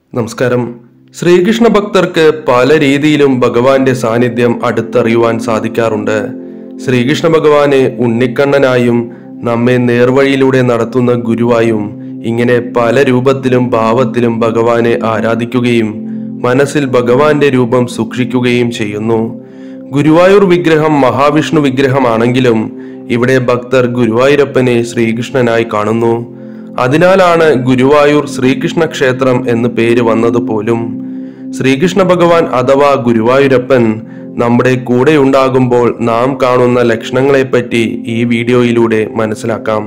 നമസ്കാരം ശ്രീകൃഷ്ണ ഭക്തർക്ക് പല രീതിയിലും ഭഗവാന്റെ സാന്നിധ്യം അടുത്തറിയുവാൻ സാധിക്കാറുണ്ട് ശ്രീകൃഷ്ണ ഭഗവാനെ ഉണ്ണിക്കണ്ണനായും നമ്മെ നേർവഴിയിലൂടെ നടത്തുന്ന ഗുരുവായും ഇങ്ങനെ പല രൂപത്തിലും ഭാവത്തിലും ഭഗവാനെ ആരാധിക്കുകയും മനസ്സിൽ ഭഗവാന്റെ രൂപം സൂക്ഷിക്കുകയും ചെയ്യുന്നു ഗുരുവായൂർ വിഗ്രഹം മഹാവിഷ്ണു വിഗ്രഹമാണെങ്കിലും ഇവിടെ ഭക്തർ ഗുരുവായൂരപ്പനെ ശ്രീകൃഷ്ണനായി കാണുന്നു അതിനാലാണ് ഗുരുവായൂർ ശ്രീകൃഷ്ണ ക്ഷേത്രം എന്ന് പേര് വന്നത് പോലും ശ്രീകൃഷ്ണ ഭഗവാൻ അഥവാ ഗുരുവായൂരപ്പൻ നമ്മുടെ കൂടെ ഉണ്ടാകുമ്പോൾ നാം കാണുന്ന ലക്ഷണങ്ങളെപ്പറ്റി ഈ വീഡിയോയിലൂടെ മനസ്സിലാക്കാം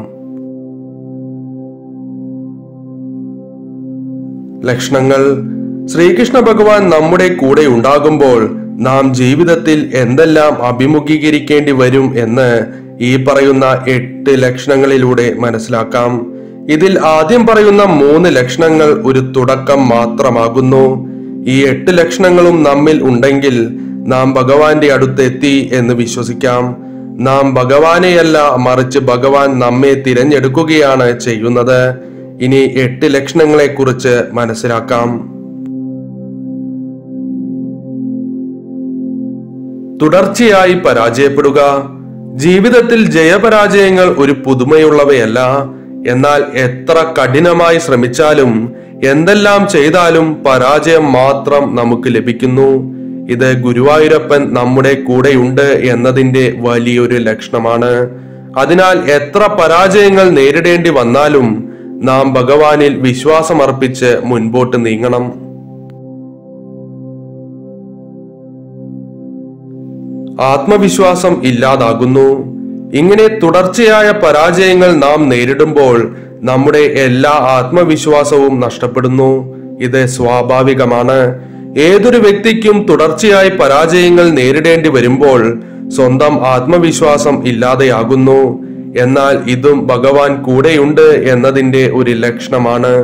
ലക്ഷണങ്ങൾ ശ്രീകൃഷ്ണ ഭഗവാൻ നമ്മുടെ കൂടെ ഉണ്ടാകുമ്പോൾ നാം ജീവിതത്തിൽ എന്തെല്ലാം അഭിമുഖീകരിക്കേണ്ടി വരും എന്ന് ഈ പറയുന്ന എട്ട് ലക്ഷണങ്ങളിലൂടെ മനസ്സിലാക്കാം ഇതിൽ ആദ്യം പറയുന്ന മൂന്ന് ലക്ഷണങ്ങൾ ഒരു തുടക്കം മാത്രമാകുന്നു ഈ എട്ട് ലക്ഷണങ്ങളും നമ്മിൽ ഉണ്ടെങ്കിൽ നാം ഭഗവാന്റെ അടുത്തെത്തി എന്ന് വിശ്വസിക്കാം നാം ഭഗവാനെയല്ല മറിച്ച് ഭഗവാൻ നമ്മെ തിരഞ്ഞെടുക്കുകയാണ് ചെയ്യുന്നത് ഇനി എട്ട് ലക്ഷണങ്ങളെ കുറിച്ച് മനസ്സിലാക്കാം തുടർച്ചയായി പരാജയപ്പെടുക ജീവിതത്തിൽ ജയപരാജയങ്ങൾ ഒരു പുതുമയുള്ളവയല്ല എന്നാൽ എത്ര കഠിനമായി ശ്രമിച്ചാലും എന്തെല്ലാം ചെയ്താലും പരാജയം മാത്രം നമുക്ക് ലഭിക്കുന്നു ഇത് ഗുരുവായൂരപ്പൻ നമ്മുടെ കൂടെയുണ്ട് എന്നതിന്റെ വലിയൊരു ലക്ഷണമാണ് അതിനാൽ എത്ര പരാജയങ്ങൾ നേരിടേണ്ടി വന്നാലും നാം ഭഗവാനിൽ വിശ്വാസമർപ്പിച്ച് മുൻപോട്ട് നീങ്ങണം ആത്മവിശ്വാസം ഇല്ലാതാകുന്നു ഇങ്ങനെ തുടർച്ചയായ പരാജയങ്ങൾ നാം നേരിടുമ്പോൾ നമ്മുടെ എല്ലാ ആത്മവിശ്വാസവും നഷ്ടപ്പെടുന്നു ഇത് സ്വാഭാവികമാണ് ഏതൊരു വ്യക്തിക്കും തുടർച്ചയായി പരാജയങ്ങൾ നേരിടേണ്ടി വരുമ്പോൾ സ്വന്തം ആത്മവിശ്വാസം ഇല്ലാതെയാകുന്നു എന്നാൽ ഇതും ഭഗവാൻ കൂടെയുണ്ട് എന്നതിന്റെ ഒരു ലക്ഷണമാണ്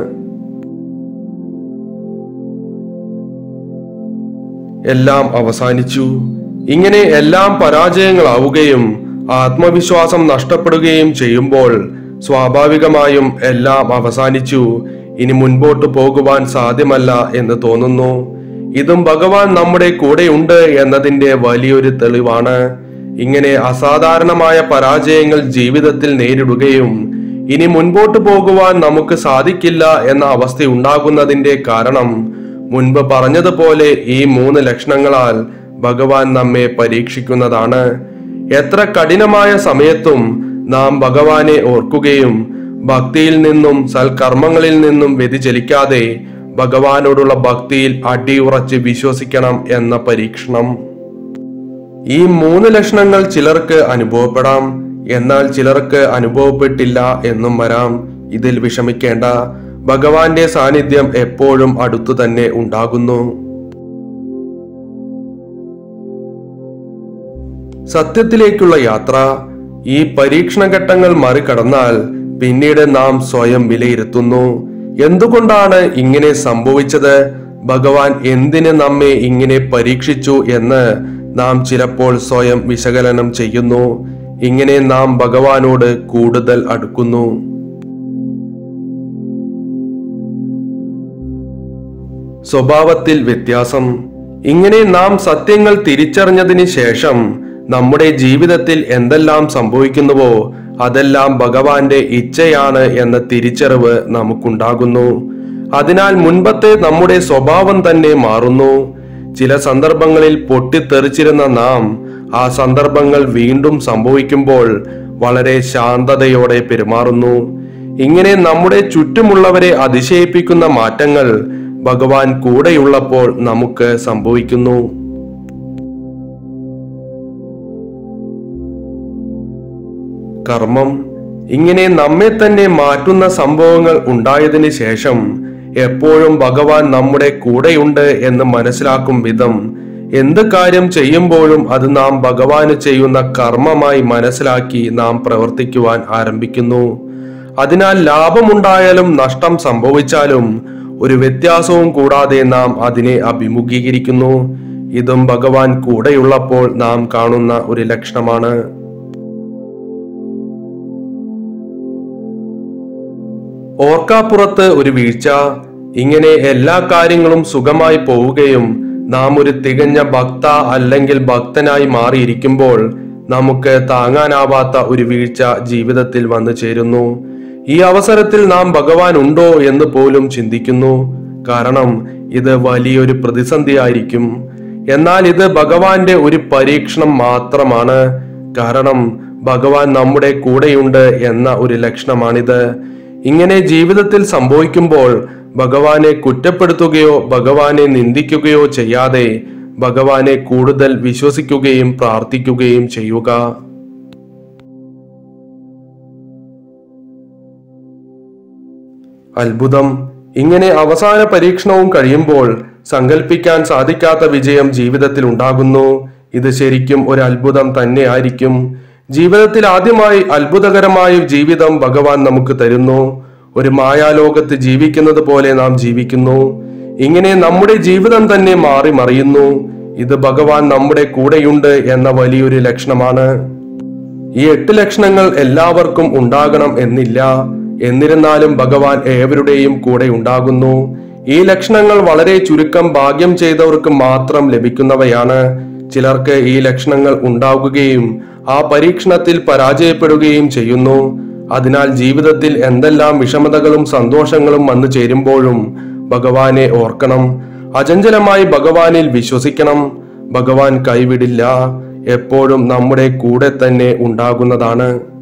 എല്ലാം അവസാനിച്ചു ഇങ്ങനെ എല്ലാം പരാജയങ്ങളാവുകയും ആത്മവിശ്വാസം നഷ്ടപ്പെടുകയും ചെയ്യുമ്പോൾ സ്വാഭാവികമായും എല്ലാം അവസാനിച്ചു ഇനി മുൻപോട്ട് പോകുവാൻ സാധ്യമല്ല എന്ന് തോന്നുന്നു ഇതും ഭഗവാൻ നമ്മുടെ കൂടെയുണ്ട് എന്നതിന്റെ വലിയൊരു തെളിവാണ് ഇങ്ങനെ അസാധാരണമായ പരാജയങ്ങൾ ജീവിതത്തിൽ നേരിടുകയും ഇനി മുൻപോട്ട് പോകുവാൻ നമുക്ക് സാധിക്കില്ല എന്ന അവസ്ഥ ഉണ്ടാകുന്നതിന്റെ കാരണം മുൻപ് പറഞ്ഞതുപോലെ ഈ മൂന്ന് ലക്ഷണങ്ങളാൽ ഭഗവാൻ നമ്മെ പരീക്ഷിക്കുന്നതാണ് എത്ര കഠിനമായ സമയത്തും നാം ഭഗവാനെ ഓർക്കുകയും ഭക്തിയിൽ നിന്നും സൽക്കർമ്മങ്ങളിൽ നിന്നും വ്യതിചലിക്കാതെ ഭഗവാനോടുള്ള ഭക്തിയിൽ അടിയുറച്ച് വിശ്വസിക്കണം എന്ന പരീക്ഷണം ഈ മൂന്ന് ലക്ഷണങ്ങൾ ചിലർക്ക് അനുഭവപ്പെടാം എന്നാൽ ചിലർക്ക് അനുഭവപ്പെട്ടില്ല എന്നും വരാം ഇതിൽ വിഷമിക്കേണ്ട ഭഗവാന്റെ സാന്നിധ്യം എപ്പോഴും അടുത്തു തന്നെ ഉണ്ടാകുന്നു സത്യത്തിലേക്കുള്ള യാത്ര ഈ പരീക്ഷണ ഘട്ടങ്ങൾ മറികടന്നാൽ പിന്നീട് നാം സ്വയം വിലയിരുത്തുന്നു എന്തുകൊണ്ടാണ് ഇങ്ങനെ സംഭവിച്ചത് ഭഗവാൻ എന്തിന് നമ്മെ ഇങ്ങനെ പരീക്ഷിച്ചു എന്ന് നാം ചിലപ്പോൾ സ്വയം വിശകലനം ചെയ്യുന്നു ഇങ്ങനെ നാം ഭഗവാനോട് കൂടുതൽ അടുക്കുന്നു സ്വഭാവത്തിൽ വ്യത്യാസം ഇങ്ങനെ നാം സത്യങ്ങൾ തിരിച്ചറിഞ്ഞതിന് ശേഷം നമ്മുടെ ജീവിതത്തിൽ എന്തെല്ലാം സംഭവിക്കുന്നുവോ അതെല്ലാം ഭഗവാന്റെ ഇച്ഛയാണ് എന്ന തിരിച്ചറിവ് നമുക്കുണ്ടാകുന്നു അതിനാൽ മുൻപത്തെ നമ്മുടെ സ്വഭാവം തന്നെ മാറുന്നു ചില സന്ദർഭങ്ങളിൽ പൊട്ടിത്തെറിച്ചിരുന്ന നാം ആ സന്ദർഭങ്ങൾ വീണ്ടും സംഭവിക്കുമ്പോൾ വളരെ ശാന്തതയോടെ പെരുമാറുന്നു ഇങ്ങനെ നമ്മുടെ ചുറ്റുമുള്ളവരെ അതിശയിപ്പിക്കുന്ന മാറ്റങ്ങൾ ഭഗവാൻ കൂടെയുള്ളപ്പോൾ നമുക്ക് സംഭവിക്കുന്നു കർമ്മം ഇങ്ങനെ നമ്മെ തന്നെ മാറ്റുന്ന സംഭവങ്ങൾ ഉണ്ടായതിന് ശേഷം എപ്പോഴും ഭഗവാൻ നമ്മുടെ കൂടെയുണ്ട് എന്ന് മനസ്സിലാക്കും വിധം എന്ത് കാര്യം ചെയ്യുമ്പോഴും അത് നാം ഭഗവാന് ചെയ്യുന്ന കർമ്മമായി മനസ്സിലാക്കി നാം പ്രവർത്തിക്കുവാൻ ആരംഭിക്കുന്നു അതിനാൽ ലാഭമുണ്ടായാലും നഷ്ടം സംഭവിച്ചാലും ഒരു വ്യത്യാസവും കൂടാതെ നാം അതിനെ അഭിമുഖീകരിക്കുന്നു ഇതും ഭഗവാൻ കൂടെയുള്ളപ്പോൾ നാം കാണുന്ന ഒരു ലക്ഷണമാണ് ഓർക്കാപ്പുറത്ത് ഒരു വീഴ്ച ഇങ്ങനെ എല്ലാ കാര്യങ്ങളും സുഖമായി പോവുകയും നാം ഒരു തികഞ്ഞ ഭക്ത അല്ലെങ്കിൽ ഭക്തനായി മാറിയിരിക്കുമ്പോൾ നമുക്ക് താങ്ങാനാവാത്ത ഒരു വീഴ്ച ജീവിതത്തിൽ വന്നു ചേരുന്നു ഈ അവസരത്തിൽ നാം ഭഗവാൻ ഉണ്ടോ എന്ന് പോലും ചിന്തിക്കുന്നു കാരണം ഇത് വലിയൊരു പ്രതിസന്ധിയായിരിക്കും എന്നാൽ ഇത് ഭഗവാന്റെ ഒരു പരീക്ഷണം മാത്രമാണ് കാരണം ഭഗവാൻ നമ്മുടെ കൂടെയുണ്ട് എന്ന ഒരു ലക്ഷണമാണിത് ഇങ്ങനെ ജീവിതത്തിൽ സംഭവിക്കുമ്പോൾ ഭഗവാനെ കുറ്റപ്പെടുത്തുകയോ ഭഗവാനെ നിന്ദിക്കുകയോ ചെയ്യാതെ ഭഗവാനെ കൂടുതൽ വിശ്വസിക്കുകയും പ്രാർത്ഥിക്കുകയും ചെയ്യുക അത്ഭുതം ഇങ്ങനെ അവസാന പരീക്ഷണവും കഴിയുമ്പോൾ സങ്കല്പിക്കാൻ സാധിക്കാത്ത വിജയം ജീവിതത്തിൽ ഉണ്ടാകുന്നു ഇത് ശരിക്കും ഒരു അത്ഭുതം തന്നെയായിരിക്കും ജീവിതത്തിൽ ആദ്യമായി അത്ഭുതകരമായ ജീവിതം ഭഗവാൻ നമുക്ക് തരുന്നു ഒരു മായാലോകത്ത് ജീവിക്കുന്നത് പോലെ നാം ജീവിക്കുന്നു ഇങ്ങനെ നമ്മുടെ ജീവിതം തന്നെ മാറി മറിയുന്നു ഇത് ഭഗവാൻ നമ്മുടെ കൂടെയുണ്ട് എന്ന വലിയൊരു ലക്ഷണമാണ് ഈ എട്ട് ലക്ഷണങ്ങൾ എല്ലാവർക്കും ഉണ്ടാകണം എന്നില്ല എന്നിരുന്നാലും ഭഗവാൻ ഏവരുടെയും കൂടെ ഉണ്ടാകുന്നു ഈ ലക്ഷണങ്ങൾ വളരെ ചുരുക്കം ഭാഗ്യം ചെയ്തവർക്ക് മാത്രം ലഭിക്കുന്നവയാണ് ചിലർക്ക് ഈ ലക്ഷണങ്ങൾ ഉണ്ടാകുകയും ആ പരീക്ഷണത്തിൽ പരാജയപ്പെടുകയും ചെയ്യുന്നു അതിനാൽ ജീവിതത്തിൽ എന്തെല്ലാം വിഷമതകളും സന്തോഷങ്ങളും വന്നു ചേരുമ്പോഴും ഭഗവാനെ ഓർക്കണം അചഞ്ചലമായി ഭഗവാനിൽ വിശ്വസിക്കണം ഭഗവാൻ കൈവിടില്ല എപ്പോഴും നമ്മുടെ കൂടെ തന്നെ ഉണ്ടാകുന്നതാണ്